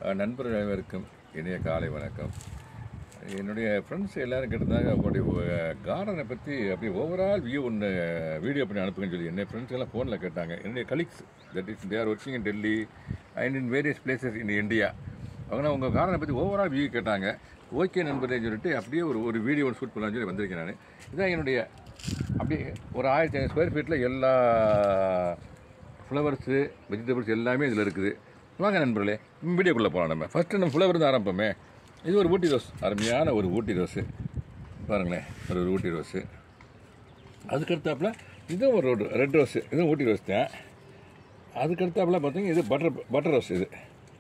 அஹ், நண்பர்கள் அனைவருக்கும் இனிய காலை வணக்கம் என்னுடைய ஃப்ரெண்ட்ஸ் எல்லாரும் கேட்டிருந்தாங்க அவங்களுடைய கார்டனை பற்றி அப்படியே ஓவரால் வியூ ஒன்று வீடியோ பண்ணி அனுப்புங்கன்னு சொல்லி என்னுடைய ஃப்ரெண்ட்ஸ் எல்லாம் ஃபோனில் கேட்டாங்க என்னுடைய colleagues that is there working in Delhi and in various places in India அவங்க உங்கள் கார்டனை பற்றி ஓவரால் வியூ கேட்டாங்க ஓகே நண்பரே சொல்லிட்டு அப்படியே ஒரு ஒரு வீடியோ ஒன்று ஷூட் பண்ணலாம்னு சொல்லி வந்திருக்கேன் நான் இதான் என்னுடைய அப்படியே ஒரு ஆயிரத்தி ஐநூறு ஸ்கொயர் ஃபீட்டில் எல்லா ஃப்ளவர்ஸு வெஜிடபிள்ஸ் எல்லாமே இதில் இருக்குது வாங்க நண்பர்களே வீடியோக்குள்ளே போகலாம் நம்ம ஃபஸ்ட்டு நம்ம ஃப்ளவர் தான் ஆரம்பிப்போமே இது ஒரு ஊட்டி ரோஸ் அருமையான ஒரு ஊட்டி ரோஸு பாருங்களேன் ஒரு ஒரு ஊட்டி ரோஸு அதுக்கடுத்தாப்புல இதுவும் ஒரு ரோடு ரெட் ரோஸு இதுவும் ஊட்டி ரோஸ் தான் அதுக்கடுத்தாப்புல பார்த்தீங்கன்னா இது பட்டர் பட்டர் ரோஸ் இது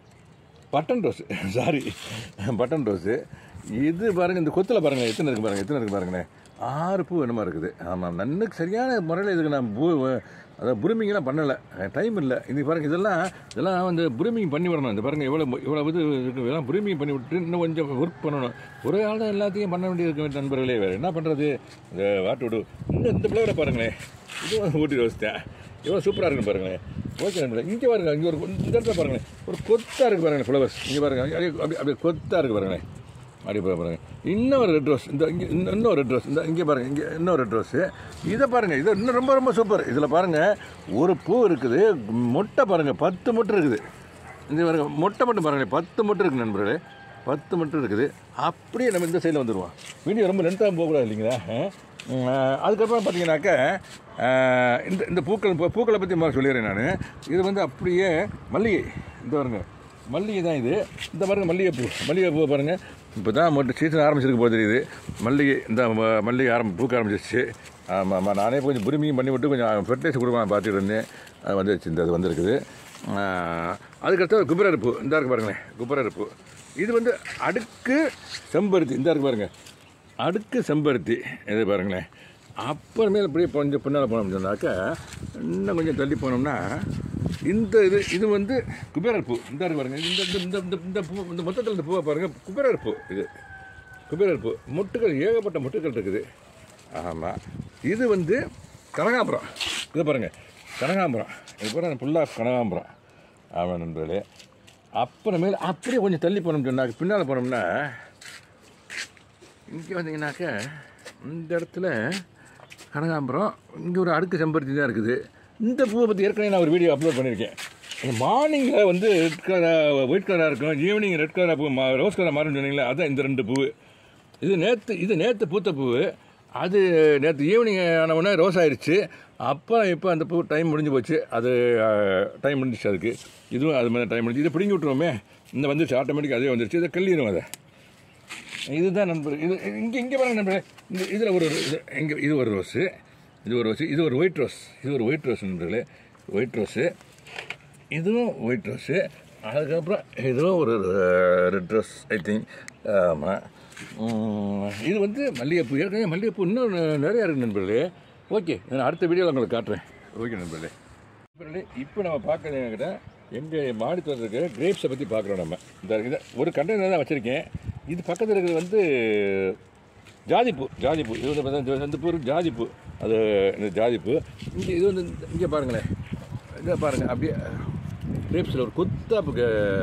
button rose sorry button rose இது பாருங்கள் இந்த கொத்தில் பாருங்கள் எத்தனை இருக்குது பாருங்கள் எத்தனை இருக்குது பாருங்களேன் ஆறு பூ என்னமா இருக்குது ஆமாம் நன்னுக்கு சரியான முறையில் இதுக்கு நான் பூ அதாவது புருமிங்கெல்லாம் பண்ணலை டைம் இல்லை இது பாருங்கள் இதெல்லாம் இதெல்லாம் வந்து புருமிங் பண்ணி விடணும் இந்த பாருங்கள் இவ்வளோ இவ்வளோ இது இருக்குது இதெல்லாம் புருமிங் பண்ணி விட்டு இன்னும் கொஞ்சம் ஒர்க் பண்ணணும் ஒரு ஆள் தான் எல்லாத்தையும் பண்ண வேண்டியது நண்பர்களே வேறு என்ன பண்ணுறது இந்த வாட்டு விடு இன்னும் இந்த ஃப்ளவரை பாருங்களேன் இதுவும் ஊட்டி ரோஸ் தான் எவ்வளோ சூப்பராக இருக்குன்னு பாருங்களேன் ஓகே நண்பர்களே இங்கே பாருங்க இங்கே ஒரு இந்த இடத்துல பாருங்களேன் ஒரு கொத்தாக இருக்குது பாருங்களேன் ஃப்ளவர்ஸ் இங்கே பாருங்க அப்படியே அப்படியே அப்படியே கொத்தாக இருக்குது பாருங்களேன் அப்படியே பாருங்க பாருங்க இன்னொரு ரெட் ரோஸ் இந்த இங்கே இன்னும் இன்னொரு ரெட் ரோஸ் இந்த இங்கே பாருங்க இங்கே இன்னொரு ரெட் ரோஸு இதை பாருங்க இது இன்னும் ரொம்ப ரொம்ப சூப்பர் இதில் பாருங்க ஒரு பூ இருக்குது மொட்டை பாருங்க பத்து மொட்டை இருக்குது இந்த பாருங்க மொட்டை மட்டும் பாருங்களேன் பத்து மொட்டை இருக்குது நண்பர்களே பத்து மட்டும் இருக்குது அப்படியே நம்ம இந்த சைடில் வந்துடுவோம் வீடியோ ரொம்ப லென்த்தாக போகக்கூடாது இல்லைங்களா உம், அதுக்கப்புறம் பார்த்தீங்கன்னாக்கா ஆஹ், இந்த இந்த பூக்கள் பூ- பூக்களை பற்றி மாதிரி சொல்லிடுறேன் நான் இது வந்து அப்படியே மல்லிகை இந்த பாருங்க மல்லிகை தான் இது இந்த பாருங்க மல்லிகைப்பூ மல்லிகைப்பூ பாருங்க இப்போ தான் மட்டும் சீசன் ஆரம்பிச்சிருக்கு போது தெரியுது மல்லிகை இந்த ம- மல்லிகை ஆரம்பி பூக்க ஆரம்பிச்சிருச்சு ஆமாம் ஆமாம் நானே கொஞ்சம் புரிமியும் பண்ணி விட்டு கொஞ்சம் ஃபெர்டிலைசர் கொடுக்கலாம் பார்த்துட்டு இருந்தேன் அது வந்துருச்சு இந்த அது வந்திருக்குது ஆஹ், அதுக்கடுத்து குபரர் பூ இந்த இருக்கு பாருங்களேன் குபரர் பூ இது வந்து அடுக்கு செம்பருத்தி இந்த இருக்கு பாருங்க அடுக்கு செம்பருத்தி இது பாருங்களேன் அப்புறமேல அப்படியே கொஞ்சம் பின்னால் போனோம்னு சொன்னாக்கா இன்னும் கொஞ்சம் தள்ளி போனோம்னா இந்த இது இது வந்து குபேரர் பூ இந்த இருக்கு பாருங்க இந்த இந்த இந்த இந்த இந்த பூ இந்த மொத்தத்தில் இந்த பூவை பாருங்க குபேரர் பூ இது குபேரர் பூ மொட்டுகள் ஏகப்பட்ட மொட்டுகள் இருக்குது ஆமாம் இது வந்து கனகாம்பரம் இது பாருங்க கனகாம்பரம் இது பாருங்க ஃபுல்லாக கனகாம்பரம் ஆமாம் நண்பர்களே அப்புறமேல அப்படியே கொஞ்சம் தள்ளி போனோம்னு சொன்னாக்க பின்னால் போனோம்னா இங்கே வந்தீங்கன்னாக்க இந்த இடத்துல கனகாம்பரம் இங்கே ஒரு அடுக்கு செம்பருத்தி தான் இருக்குது இந்த பூவை பற்றி ஏற்கனவே நான் ஒரு வீடியோ அப்லோட் பண்ணியிருக்கேன் அந்த மார்னிங்கில் வந்து ரெட் கலராக ஒயிட் கலராக இருக்கும் ஈவினிங் ரெட் கலராக பூ மா ரோஸ் கலர் மாறும்னு சொன்னீங்களே அதான் இந்த ரெண்டு பூ இது நேற்று இது நேற்று பூத்த பூ அது நேற்று ஈவினிங் ஆன உடனே ரோஸ் ஆயிடுச்சு அப்போ இப்போ அந்த பூ டைம் முடிஞ்சு போச்சு அது டைம் முடிஞ்சிச்சு அதுக்கு இதுவும் அது மாதிரி டைம் முடிஞ்சு இதை பிடிங்கி விட்ருவோமே இந்த வந்துருச்சு ஆட்டோமேட்டிக் அதே வந்துருச்சு இதை கிள்ளிடும் அதை இதுதான் நண்பர் இது இங்கே இங்கே பாருங்க நண்பர் இந்த இதில் ஒரு இது இங்கே இது ஒரு ரோஸு இது ஒரு ரோஸு இது ஒரு ஒயிட் ரோஸ் இது ஒரு ஒயிட் ரோஸ் நண்பர்களே ஒயிட் ரோஸு இதுவும் ஒயிட் ரோஸு அதுக்கப்புறம் இதுவும் ஒரு ரெட் ரோஸ் ஐ திங்க் ஆமாம் இது வந்து மல்லிகைப்பூ ஏற்கனவே மல்லிகைப்பூ இன்னும் நிறையா இருக்குது நண்பர்களே ஓகே நான் அடுத்த வீடியோவில் உங்களுக்கு காட்டுறேன் ஓகே நண்பர்களே நண்பர்களே இப்போ நம்ம பார்க்கறது என்கிட்ட எங்கள் மாடி தோட்டம் இருக்கிற கிரேப்ஸை பற்றி பார்க்குறோம் நம்ம இந்த இதை ஒரு கண்டெய்னர் தான் வச்சுருக்கேன் இது பக்கத்தில் இருக்கிறது வந்து ஜாதிப்பூ ஜாதிப்பூ இது வந்து பார்த்தா இந்த பூ இருக்கு ஜாதிப்பூ அது இந்த ஜாதிப்பூ இங்கே இது வந்து இங்கே பாருங்களேன் இதை பாருங்கள் அப்படியே கிரேப்ஸில் ஒரு கொத்தாப்பு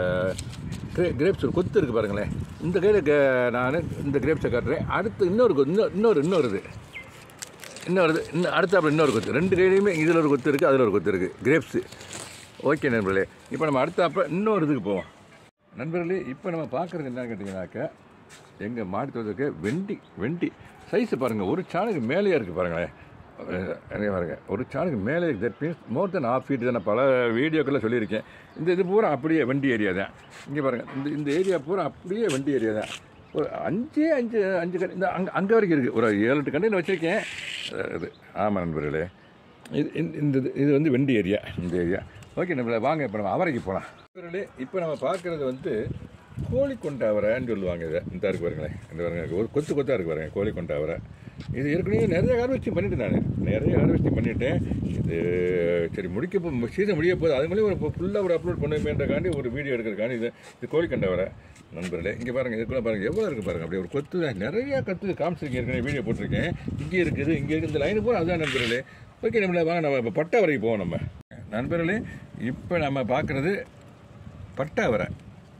கிரேப்ஸ் ஒரு கொத்து இருக்குது பாருங்களேன் இந்த கையில் நான் இந்த கிரேப்ஸை காட்டுறேன் அடுத்து இன்னொரு கொ- இன்னொரு இன்னொரு இன்னொரு இது இன்னொரு இது இன்னும் அடுத்தாப்புல இன்னொரு கொத்து ரெண்டு கையிலையுமே இதில் ஒரு கொத்து இருக்குது அதில் ஒரு கொத்து இருக்குது கிரேப்ஸு ஓகே நண்பர்களே இப்போ நம்ம அடுத்தாப்புல இன்னொரு இதுக்கு போவோம் நண்பர்களே இப்போ நம்ம பார்க்குறது என்னன்னு கேட்டிங்கனாக்கா எங்கள் மாடி தோட்டத்துக்கு வெண்டி வெண்டி சைஸு பாருங்கள் ஒரு சாணுக்கு மேலேயே இருக்குது பாருங்களேன் அஹ் நிறைய பாருங்க ஒரு சாணுக்கு மேலே that means more than half feet தான் நான் பல வீடியோக்களில் சொல்லியிருக்கேன் இந்த இது பூரா அப்படியே வண்டி ஏரியா தான் இங்கே பாருங்கள் இந்த இந்த ஏரியா பூரா அப்படியே வண்டி ஏரியா தான் ஒரு அஞ்சே அஞ்சு அஞ்சு கண் இந்த அங்கே அங்கே வரைக்கும் இருக்குது ஒரு ஏழு எட்டு கண்டையில் வச்சுருக்கேன் அஹ் இது ஆமாம் நண்பர்களே இது இந்த- இந்த இது- இது வந்து வெண்டி ஏரியா இந்த ஏரியா ஓகே நம்மள வாங்க இப்போ நம்ம அவரைக்கு போகலாம் நண்பர்களே இப்போ நம்ம பார்க்குறது வந்து கோழி கொண்ட அவரைன்னு சொல்லுவாங்க இதை இந்த இருக்கு பாருங்களேன் இந்த பாருங்க ஒரு கொத்து கொத்தாக இருக்கு பாருங்க கோழி கொண்ட அவரை இது ஏற்கனவே நிறைய ஹார்வெஸ்டிங் பண்ணிட்டேன் நான் நிறைய ஹார்வெஸ்டிங் பண்ணிட்டேன் இது சரி முடிக்க போ சீசன் முடிய போகுது அது மூலியம் ஒரு ஃபுல்லாக ஒரு அப்லோட் பண்ணுவேன்றக்காண்டி ஒரு வீடியோ எடுக்கிறக்காண்டி இது இது கோழி கொண்ட அவரை நண்பர்களே இங்கே பாருங்கள் இதுக்குள்ள பாருங்கள் எவ்வளோ இருக்குது பாருங்கள் அப்படியே ஒரு கொத்து தான் நிறைய கத்து காமிச்சிருக்கேன் ஏற்கனவே வீடியோ போட்டிருக்கேன் இங்கே இருக்குது இங்கே இருக்குது இந்த லைனு பூரா அதுதான் நண்பர்களே ஓகே நம்மள வாங்க நம்ம இப்போ பட்டை வரைக்கும் போவோம் நம்ம நண்பர்களே இப்போ நம்ம பார்க்குறது பட்டை அவரை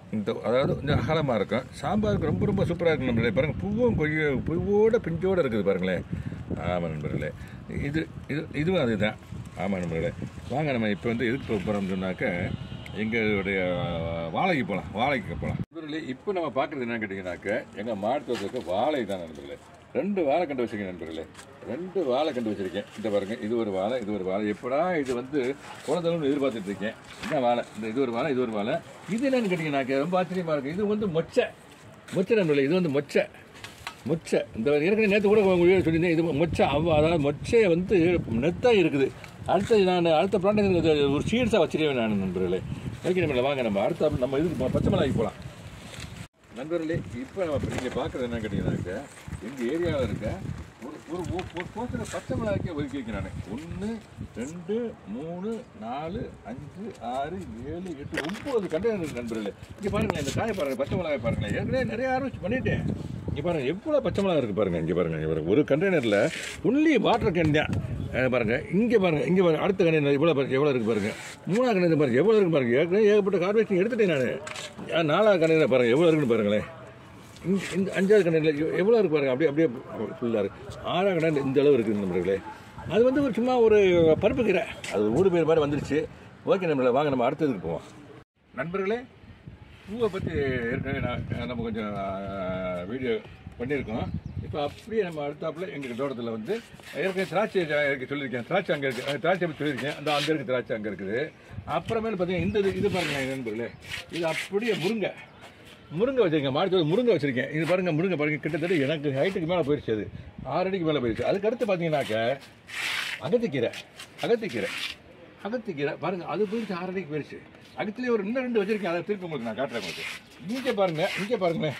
இந்த அதாவது கொஞ்சம் அகலமாக இருக்கும் சாம்பாருக்கு ரொம்ப ரொம்ப சூப்பராக இருக்கும் நண்பர்களே பாருங்கள் பூவும் கொய்ய பூவோட பிஞ்சோடு இருக்குது பாருங்களேன் ஆமாம் நண்பர்களே இது இது இதுவும் அதுதான் ஆமாம் நண்பர்களே வாங்க நம்ம இப்போ வந்து எதுக்கு போக போகிறோம்னு சொன்னாக்க எங்களுடைய வாழைக்கு போகலாம் வாழைக்கு போகலாம் நண்பர்களே இப்போ நம்ம பார்க்குறது என்னன்னு கேட்டிங்கனாக்க எங்கள் மாட்டுறதுக்கு வாழை தான் நண்பர்களே ரெண்டு வாழை கண்டு வச்சிருக்கேன் நண்பர்களே ரெண்டு வாழை கண்டு வச்சிருக்கேன் இந்த பாருங்க இது ஒரு வாழை இது ஒரு வாழை எப்படா இது வந்து குழந்தைன்னு எதிர்பார்த்துட்டு இருக்கேன் இந்த வாழை இந்த இது ஒரு வாழை இது ஒரு வாழை இது என்னன்னு கேட்டிங்கனாக்க ரொம்ப ஆச்சரியமாக இருக்குது இது வந்து மொச்சை மொச்சை நண்பர்களே இது வந்து மொச்சை மொச்சை இந்த ஏற்கனவே நேற்று கூட உங்க வீடியோ சொல்லியிருந்தேன் இது மொச்சை அவ அதாவது மொச்சை வந்து நெத்தா இருக்குது அடுத்த நான் அடுத்த ப்ராடக்ட் ஒரு சீட்ஸாக வச்சிருக்கேன் நான் நண்பர்களே ஓகே நம்ம வாங்க நம்ம அடுத்த நம்ம இதுக்கு பச்சை மிளகாய்க்கு போகலாம் நண்பர்களே இப்போ நம்ம நீங்கள் பார்க்குறது என்ன கேட்டிங்கன்னாக்க எங்கள் ஏரியாவில் இருக்க ஒரு ஒரு ஒரு ஒரு போஸ்டர் பச்சை மிளகாய்க்கே ஒதுக்கி வைக்கிறேன் நான் ஒன்று ரெண்டு மூணு நாலு அஞ்சு ஆறு ஏழு எட்டு ஒம்பது கண்டெய்னர் இருக்கு நண்பர்களே இங்கே பாருங்களேன் இந்த காயை பாருங்கள் பச்சை மிளகாய் பாருங்களேன் ஏற்கனவே நிறைய ஆரம்பிச்சு பண்ணிட்டேன் இங்கே பாருங்கள் எவ்வளோ பச்சை மிளகாய் இருக்குது பாருங்கள் இங்கே பாருங்கள் இங்கே பாருங்க ஒரு கண்டெய்னரில் ஒன்லி வாட்டர் கேன் தான் அஹ் பாருங்க இங்கே பாருங்க இங்கே பாருங்க அடுத்த கண்டெய்னர் எவ்வளோ பாருங்க எவ்வளோ இருக்குது பாருங்க மூணாவது கண்டெய்னர் பாருங்க எவ்வளோ இருக்கு பாருங்க ஏற்கனவே ஏகப்பட்ட கார்பரேஷன் எடுத்துட்டேன் நான் நாலாவது கண்டெய்னர் பாருங்க எவ்வளோ இருக்குன்னு பாருங்களேன் இந்த இந்த அஞ்சாவது கண்டெய்னர் எவ்வளோ இருக்கு பாருங்க அப்படியே அப்படியே ஃபுல்லாக இருக்குது ஆறாவது கண்டெய்னர் இந்த அளவு இருக்குது நண்பர்களே அது வந்து ஒரு சும்மா ஒரு பருப்பு கீரை அது ஒரு ஊடு பேர் மாதிரி வந்துருச்சு ஓகே நண்பர்களே வாங்க நம்ம அடுத்ததுக்கு போவோம் நண்பர்களே பூவை பற்றி ஏற்கனவே நான் நம்ம கொஞ்சம் வீடியோ பண்ணியிருக்கோம் இப்போ அப்படியே நம்ம அடுத்தாப்புல எங்கள் தோட்டத்தில் வந்து ஏற்கனவே திராட்சை இருக்கு சொல்லியிருக்கேன் திராட்சை அங்கே இருக்குது திராட்சை பற்றி சொல்லியிருக்கேன் அந்த அங்கே இருக்குது திராட்சை அங்கே இருக்குது அப்புறமேல பார்த்தீங்கன்னா இந்த இது இது பாருங்களேன் நண்பர்களே இது அப்படியே முருங்கை முருங்கை வச்சிருக்கேன் மாடி முருங்கை வச்சிருக்கேன் இது பாருங்க முருங்கை பாருங்க கிட்டத்தட்ட எனக்கு ஹைட்டுக்கு மேலே போயிடுச்சு அது ஆறு அடிக்கு மேலே போயிடுச்சு அதுக்கு அடுத்து பார்த்தீங்கன்னாக்க அகத்திக்கீரை அகத்திக்கீரை அகத்திக்கீரை பாருங்க அது போயிடுச்சு ஆறு அடிக்கு போயிடுச்சு அகத்துலேயே ஒரு இன்னும் ரெண்டு வச்சிருக்கேன் அதை திருப்பி உங்களுக்கு நான் காட்டுறேன் உங்களுக்கு இங்கே பாருங்க இங்கே பாருங்களேன்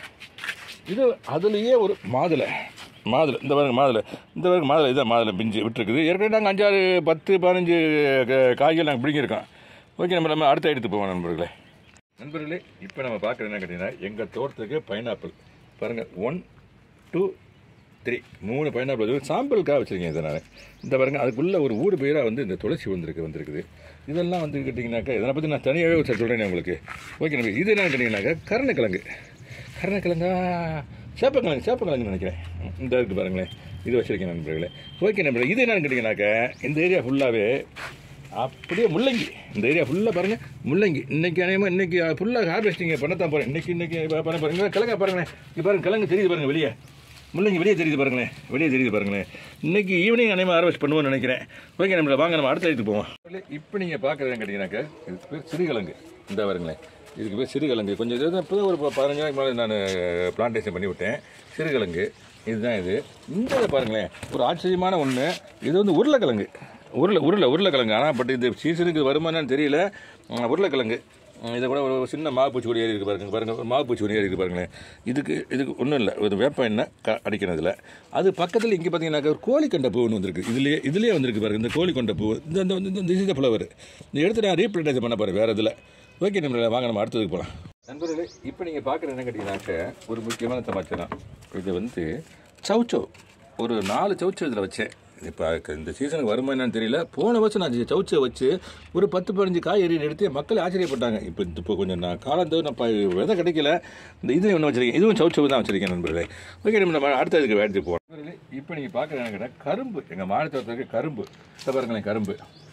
இது அதுலேயே ஒரு மாதுளை மாதுளை இந்த பாருங்க மாதுளை இந்த பாருங்க மாதுளை இதான் மாதுளை பிஞ்சு விட்டுருக்குது ஏற்கனவே நாங்கள் அஞ்சாறு பத்து பதினஞ்சு க- காய்கள் நாங்கள் பிடிங்கியிருக்கோம் ஓகே நம்ம நம்ம அடுத்த எடுத்து போவோம் நண்பர்களே நண்பர்களே இப்போ நம்ம பார்க்குறது என்ன கேட்டிங்கன்னா எங்கள் தோட்டத்துக்கு பைனாப்பிள் பாருங்கள் ஒன் டூ த்ரீ மூணு பைனாப்பிள் இது சாம்பிளுக்காக வச்சுருக்கேன் இதை நான் இந்த பாருங்கள் அதுக்குள்ளே ஒரு ஊடு பயிராக வந்து இந்த துளசி வந்திருக்கு வந்திருக்குது இதெல்லாம் வந்து கேட்டிங்கனாக்கா இதனை பற்றி நான் தனியாகவே ஒரு சொல்கிறேன் உங்களுக்கு ஓகே நம்பி இது என்னன்னு கேட்டிங்கனாக்கா கருணைக்கிழங்கு கருணைக்கிழங்கா சேப்பக்கிழங்கு சேப்பக்கிழங்குன்னு நினைக்கிறேன் இந்த இருக்குது பாருங்களேன் இது வச்சுருக்கேன் நண்பர்களே ஓகே நண்பர்களே இது என்னன்னு கேட்டிங்கனாக்கா இந்த ஏரியா ஃபுல்லாகவே அப்படியே முள்ளங்கி இந்த ஏரியா ஃபுல்லாக பாருங்கள் முள்ளங்கி இன்னைக்கு அநேகமாக இன்னைக்கு ஃபுல்லாக ஹார்வெஸ்டிங் பண்ணத்தான் போகிறேன் இன்னைக்கு இன்னைக்கு பண்ண பாருங்க கிழங்கா பாருங்களேன் இங்கே பாருங்க கிழங்கு தெரியுது பாருங்க வெளியே முள்ளங்கி வெளியே தெரியுது பாருங்களேன் வெளியே தெரியுது பாருங்களேன் இன்னைக்கு ஈவினிங் அநேகமாக ஹார்வெஸ்ட் பண்ணுவோம்னு நினைக்கிறேன் ஓகே நம்மள வாங்க நம்ம அடுத்த இதுக்கு போவோம் இப்போ நீங்கள் பார்க்குறது கேட்டிங்கனாக்கா இதுக்கு பேர் சிறுகிழங்கு இந்த பாருங்களேன் இதுக்கு பேர் சிறுகிழங்கு கொஞ்சம் இது இப்போ ஒரு ப- பதினஞ்சு நாளைக்கு மேலே நான் பிளான்டேஷன் பண்ணி விட்டேன் சிறுகிழங்கு இதுதான் இது இந்த இதை பாருங்களேன் ஒரு ஆச்சரியமான ஒன்று இது வந்து உருளைக்கிழங்கு உருளை உருளை உருளைக்கிழங்கு ஆனால் பட் இது சீசனுக்கு வருமானு தெரியல உம், உருளைக்கிழங்கு உம், இதை கூட ஒரு சின்ன மாவுப்பூச்சி கொடி ஏறி இருக்கு பாருங்க பாருங்க ஒரு மாவுப்பூச்சி கொடி ஏறி இருக்கு பாருங்களேன் இதுக்கு இதுக்கு ஒன்றும் இல்லை ஒரு வேப்ப எண்ணெய் க அடிக்கிறதுல அது பக்கத்தில் இங்கே பார்த்தீங்கன்னாக்கா ஒரு கோழிக்கொண்ட பூன்னு வந்திருக்கு இதுலேயே இதுலேயே வந்திருக்கு பாருங்க இந்த கோழிக்கொண்ட பூ இந்த இந்த இந்த இந்த இந்த ஃப்ளவர் இந்த எடுத்து நான் ரீப்ளேட்டேஷன் பண்ண போகிறேன் வேறு இதில் ஓகே நம்ம வாங்க நம்ம அடுத்ததுக்கு போகலாம் நண்பர்களே இப்போ நீங்கள் பார்க்குறது என்ன கேட்டிங்கனாக்க ஒரு முக்கியமான சமாச்சாரம் இது வந்து சவுச்சோ ஒரு நாலு சவுச்சோ இதில் வச்சேன் இப்போ இந்த சீசனுக்கு வருமா என்னன்னு தெரியல போன வருஷம் நான் சவுச்சை வச்சு ஒரு பத்து பதினஞ்சு காய்கறி எடுத்து மக்கள் ஆச்சரியப்பட்டாங்க இப்போ இப்போ கொஞ்சம் நான் காலம் தவிர நான் ப- விதை கிடைக்கல இந்த இது ஒன்று வச்சிருக்கேன் இதுவும் சவுச்சவு தான் வச்சிருக்கேன் நண்பர்களே ஓகே நம்ம நம்ம அடுத்த இதுக்கு எடுத்து போவோம் நண்பர்களே, இப்போ நீங்கள் பார்க்குறது கரும்பு எங்கள் மாநிலத்துக்கு கரும்பு இதை பாருங்களேன் கரும்பு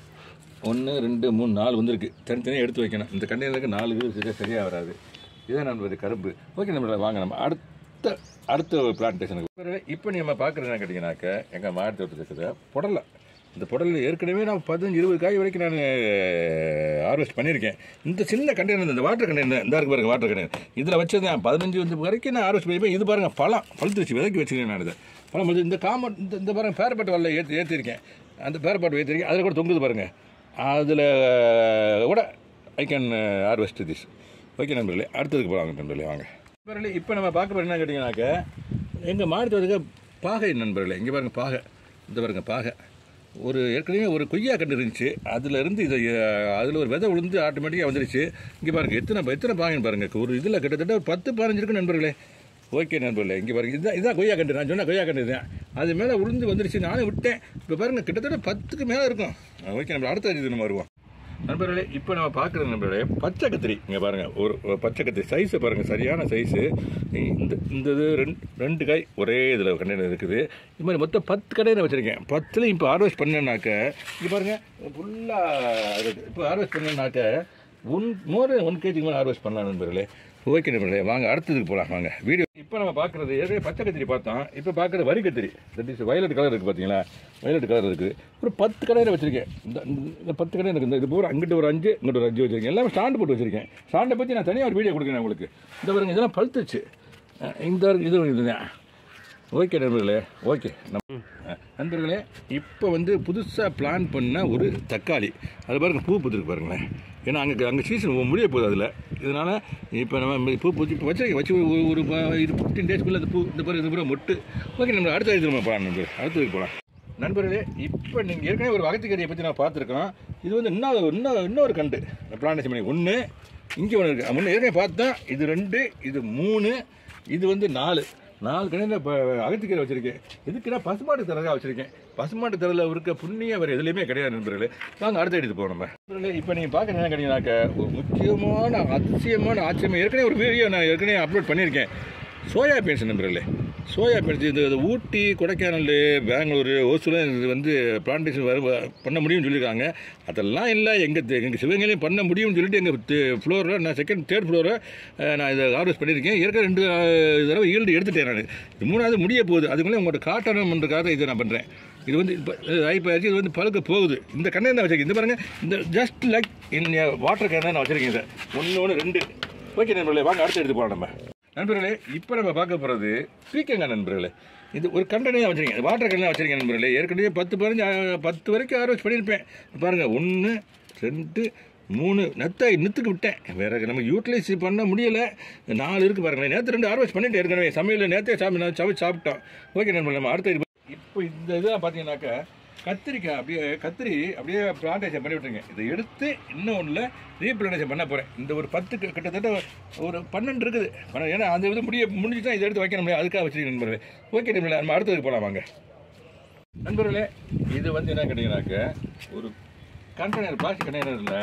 ஒன்று ரெண்டு மூணு நாலு வந்திருக்கு தனித்தனியாக எடுத்து வைக்கணும் இந்த கண்டெய்னருக்கு நாலு இது சரியாக சரியாக வராது இதான் நண்பர் கரும்பு ஓகே நம்மள வாங்க நம்ம அடுத்த அடுத்த பிளான்டேஷனுக்கு இப்போ நம்ம பார்க்குறது என்ன கேட்டிங்கனாக்க எங்கள் மாவட்டத்தில் இருக்கிற புடலை இந்த புடலில் ஏற்கனவே நான் பதினஞ்சு இருபது காய் வரைக்கும் நான் ஹார்வெஸ்ட் பண்ணியிருக்கேன் இந்த சின்ன கண்டெய்னர் இந்த வாட்டர் கண்டெய்னர் இந்த இருக்கு பாருங்க வாட்டர் கண்டெய்னர் இதில் வச்சது பதினஞ்சு வந்து வரைக்கும் நான் ஹார்வெஸ்ட் பண்ணியிருப்பேன் இது பாருங்க பழம் பழுத்து வச்சு விதைக்கி வச்சுருக்கேன் நான் இதை பழம் பழுத்து இந்த காமன் இந்த இந்த பாருங்க பேரப்பாட்டு வரல ஏற்றி ஏற்றிருக்கேன் அந்த பேரப்பாட்டு ஏற்றிருக்கேன் அதில் கூட தொங்குது பாருங்க அதில் கூட I can harvest this okay நண்பர்களே அடுத்ததுக்கு போகலாங்க நண்பர்களே வாங்க நண்பர்களே இப்போ நம்ம பார்க்க போகிற என்ன கேட்டிங்கனாக்க எங்கள் மாநிலத்துக்கு பாகை நண்பர்களே இங்கே பாருங்க பாகை இந்த பாருங்க பாகை ஒரு ஏற்கனவே ஒரு கொய்யா கண்டு இருந்துச்சு அதில் இருந்து இதை அதில் ஒரு விதை விழுந்து ஆட்டோமேட்டிக்காக வந்துருச்சு இங்கே பாருங்க எத்தனை எத்தனை பாகன்னு பாருங்க ஒரு இதில் கிட்டத்தட்ட ஒரு பத்து பதினஞ்சு இருக்கு நண்பர்களே ஓகே நண்பர்களே இங்கே பாருங்க இதுதான் இதுதான் கொய்யா கண்டு நான் சொன்ன கொய்யா கண்டு தான் அது மேலே விழுந்து வந்துருச்சு நானே விட்டேன் இப்போ பாருங்க கிட்டத்தட்ட பத்துக்கு மேலே இருக்கும் ஓகே நம்ம அடுத்த இது நம்ம வருவோம் நண்பர்களே இப்போ நம்ம பார்க்குறது நண்பர்களே பச்சை கத்திரி இங்கே பாருங்கள் ஒரு ஒரு பச்சை கத்திரி சைஸை பாருங்கள் சரியான சைஸு இந்த இந்த இது ரெண்டு ரெண்டு காய் ஒரே இதில் கண்டெய்னர் இருக்குது இது மாதிரி மொத்தம் பத்து கடையில் வச்சுருக்கேன் பத்துலையும் இப்போ ஹார்வெஸ்ட் பண்ணேன்னாக்க இங்கே பாருங்கள் ஃபுல்லாக இப்போ ஹார்வெஸ்ட் பண்ணேன்னாக்க ஒன் மோர் ஒன் கேஜிக்கு மேலே ஹார்வெஸ்ட் பண்ணலாம் நண்பர்களே ஓகே நண்பர்களே வாங்க அடுத்ததுக்கு போகலாம் வாங்க வீடியோ இப்போ நம்ம பார்க்குறது ஏற்கனவே பச்சை கத்திரி பார்த்தோம் இப்போ பார்க்குறது வரி கத்திரி தட் இஸ் வயலட் கலர் இருக்குது பார்த்தீங்களா வயலட் கலர் இருக்குது ஒரு பத்து கடையில் வச்சுருக்கேன் இந்த இந்த பத்து கடை இருக்குது இந்த இது பூரா அங்கிட்டு ஒரு அஞ்சு இங்கிட்டு ஒரு அஞ்சு வச்சுருக்கேன் எல்லாமே ஸ்டாண்டு போட்டு வச்சுருக்கேன் ஸ்டாண்டை பற்றி நான் தனியாக ஒரு வீடியோ கொடுக்குறேன் உங்களுக்கு இந்த பாருங்க இதெல்லாம் பழுத்துச்சு அஹ் இந்த இது இதுதான் ஓகே நண்பர்களே ஓகே நம் நண்பர்களே இப்போ வந்து புதுசாக பிளான் பண்ண ஒரு தக்காளி அது பாருங்க பூ பூத்துருக்கு பாருங்களேன் ஏன்னா அங்கே அங்கே சீசன் முடிய போகுது அதில் இதனால் இப்போ நம்ம பூ பூச்சி இப்போ வச்சிருக்கேன் வச்சு ஒரு- ஒரு ப- இது ஃபிஃப்டீன் டேஸ்க்குள்ளே அந்த பூ இந்த பாரு இது பூரா மொட்டு ஓகே நம்ம அடுத்த இது நம்ம போகலாம் நண்பர் அடுத்ததுக்கு போகலாம் நண்பர்களே இப்போ நீங்கள் ஏற்கனவே ஒரு வகத்துக்கறியை பற்றி நான் பார்த்துருக்கோம் இது வந்து இன்னொரு இன்னொரு இன்னொரு கண்டு பிளான்டேஷன் பண்ணி ஒன்று இங்கே ஒன்று இருக்குது ஒன்று ஏற்கனவே பார்த்தேன் இது ரெண்டு இது மூணு இது வந்து நாலு நாலு கடையில் இப்போ அகத்திக்கீரை வச்சுருக்கேன் இதுக்குன்னா பசுமாட்டு தரதாக வச்சுருக்கேன் பசுமாட்டு தரையில் இருக்க புண்ணியம் வேறு எதுலேயுமே கிடையாது நண்பர்களே வாங்க அடுத்த எடுத்து போகணும் நம்ம நண்பர்களே இப்போ நீங்கள் பார்க்க என்ன கேட்டீங்கன்னாக்க ஒரு முக்கியமான அதிசயமான ஆச்சரியம் ஏற்கனவே ஒரு வீடியோ நான் ஏற்கனவே அப்லோட் பண்ணியிருக்கேன் சோயா பீன்ஸ் நண்பர்களே சோயா பீன்ஸ் இது இது ஊட்டி கொடைக்கானல் பெங்களூரு ஓசூரில் இது வந்து பிளான்டேஷன் வர பண்ண முடியும்னு சொல்லியிருக்காங்க அதெல்லாம் இல்லை எங்கள் எங்கள் சிவகங்கையிலையும் பண்ண முடியும்னு சொல்லிட்டு எங்கள் ஃப்ளோரில் நான் செகண்ட் தேர்ட் ஃப்ளோரை நான் இதை ஹார்வெஸ்ட் பண்ணியிருக்கேன் ஏற்கனவே ரெண்டு அஹ், தடவை ஈல்டு எடுத்துட்டேன் நான் இது மூணாவது முடிய போகுது அதுக்குள்ளே உங்கள்கிட்ட காட்டணுன்றக்காக இதை நான் பண்ணுறேன் இது வந்து இப்போ இப்போ இது வந்து பழுக்க போகுது இந்த கண்ணை தான் வச்சிருக்கேன் இந்த பாருங்கள் இந்த just like in water can நான் வச்சிருக்கேன் இதை ஒன்று ஒன்று ரெண்டு ஓகே நண்பர்களே வாங்க அடுத்து எடுத்து போகலாம் நம்ம நண்பர்களே இப்போ நம்ம பார்க்க போகிறது பீக்கங்க நண்பர்களே இது ஒரு கண்டனே வச்சிருக்கேன் வாட்டர் கண்டனை வச்சிருக்கேன் நண்பர்களே ஏற்கனவே பத்து பதினஞ்சு அஹ், பத்து வரைக்கும் ஆர்வஸ் பண்ணியிருப்பேன் பாருங்கள் ஒன்று ரெண்டு மூணு நத்தை நித்துக்கு விட்டேன் வேற நம்ம யூட்டிலைஸ் பண்ண முடியலை நாலு இருக்குது பாருங்களேன் நேற்று ரெண்டு ஆர்வஸ் பண்ணிட்டு ஏற்கனவே சமையல் நேற்றே சாப்பிட்டு நான் சமைச்சு சாப்பிட்டோம் ஓகே நண்பர்களே நம்ம அடுத்த இது இப்போ இந்த இதெல்லாம் பார்த்தீங்கன்னாக்கா கத்திரிக்காய் அப்படியே கத்திரி அப்படியே பிளான்டேஷன் பண்ணி விட்டுருங்க இதை எடுத்து இன்னொன்றில் ரீப்ளான்டேஷன் பண்ண போகிறேன் இந்த ஒரு பத்து கு- கிட்டத்தட்ட ஒரு பன்னெண்டு இருக்குது பன்னெண்டு ஏன்னா அந்த இது முடிய முடிஞ்சு தான் இதை எடுத்து வைக்க முடியாது அதுக்காக வச்சுருக்கேன் நண்பர்களே ஓகே நண்பர்களே நம்ம அடுத்ததுக்கு போகலாம் வாங்க நண்பர்களே இது வந்து என்ன கேட்டிங்கனாக்க ஒரு கண்டெய்னர் பிளாஸ்டிக் கண்டெய்னரில்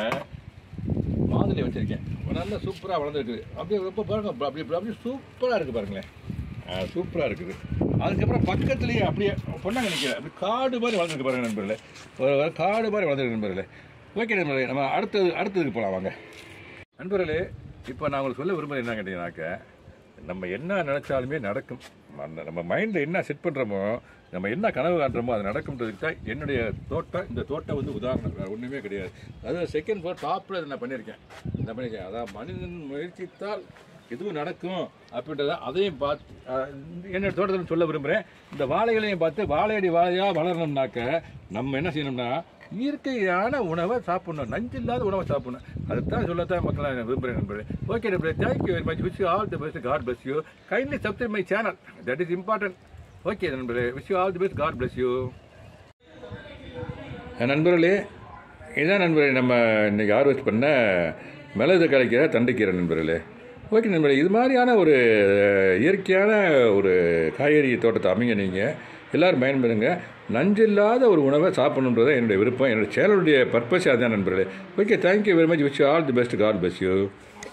மாதுளை வச்சுருக்கேன் நல்லா சூப்பராக வளர்ந்துருக்குது அப்படியே ரொம்ப பாருங்க அப்படி அப்படியே சூப்பராக இருக்குது பாருங்களேன் சூப்பராக இருக்குது அதுக்கப்புறம் பக்கத்துலேயே அப்படியே பொண்ணாங்க நிற்கிற அப்படி காடு மாதிரி வளர்ந்துருக்கு பாருங்க நண்பர்களே ஒரு ஒரு காடு மாதிரி வளர்ந்துருக்கு நண்பர்களே ஓகே நண்பர்களே நம்ம அடுத்தது அடுத்ததுக்கு போகலாம் வாங்க நண்பர்களே இப்போ நான் உங்களுக்கு சொல்ல விரும்புறது என்ன கேட்டீங்கன்னாக்க நம்ம என்ன நினச்சாலுமே நடக்கும் அந்த நம்ம மைண்டில் என்ன செட் பண்ணுறோமோ நம்ம என்ன கனவு காண்றோமோ அது நடக்கும்ன்றதுக்கு தான் என்னுடைய தோட்டம் இந்த தோட்டம் வந்து உதாரணம் வேறு ஒன்றுமே கிடையாது அது செகண்ட் ஃப்ளோர் டாப்பில் நான் பண்ணியிருக்கேன் என்ன பண்ணியிருக்கேன் அதான் மனிதன் முயற்சித்தால் எதுவும் நடக்கும் அப்படின்றத அதையும் பார்த்து அஹ், என்னோட தோட்டத்தில் சொல்ல விரும்புகிறேன் இந்த வாழைகளையும் பார்த்து வாழையடி வாழையாக வளரணும்னாக்க நம்ம என்ன செய்யணும்னா இயற்கையான உணவை சாப்பிடணும் நஞ்சு இல்லாத உணவை சாப்பிடணும் அதுதான் சொல்லத்தான் மக்களை நான் விரும்புகிறேன் நண்பர்களே ஓகே நண்பர்களே thank you very much wish you all the best God bless you kindly subscribe my channel that is important okay நண்பர்களே wish you all the best God bless you நண்பர்களே இதான் நண்பர்களே நம்ம இன்னைக்கு ஹார்வெஸ்ட் பண்ண மிளகு கிடைக்கிற தண்டுக்கீரை நண்பர்களே ஓகே நண்பர்களே இது மாதிரியான ஒரு அஹ், இயற்கையான ஒரு காய்கறி தோட்டத்தை அமைங்க நீங்கள் எல்லோரும் பயன்படுங்க நஞ்சில்லாத ஒரு உணவை சாப்பிடணுன்றது என்னுடைய விருப்பம் என்னுடைய சேனலுடைய பர்பஸ் அதான் நண்பர்களே okay thank you very much wish all the best God bless you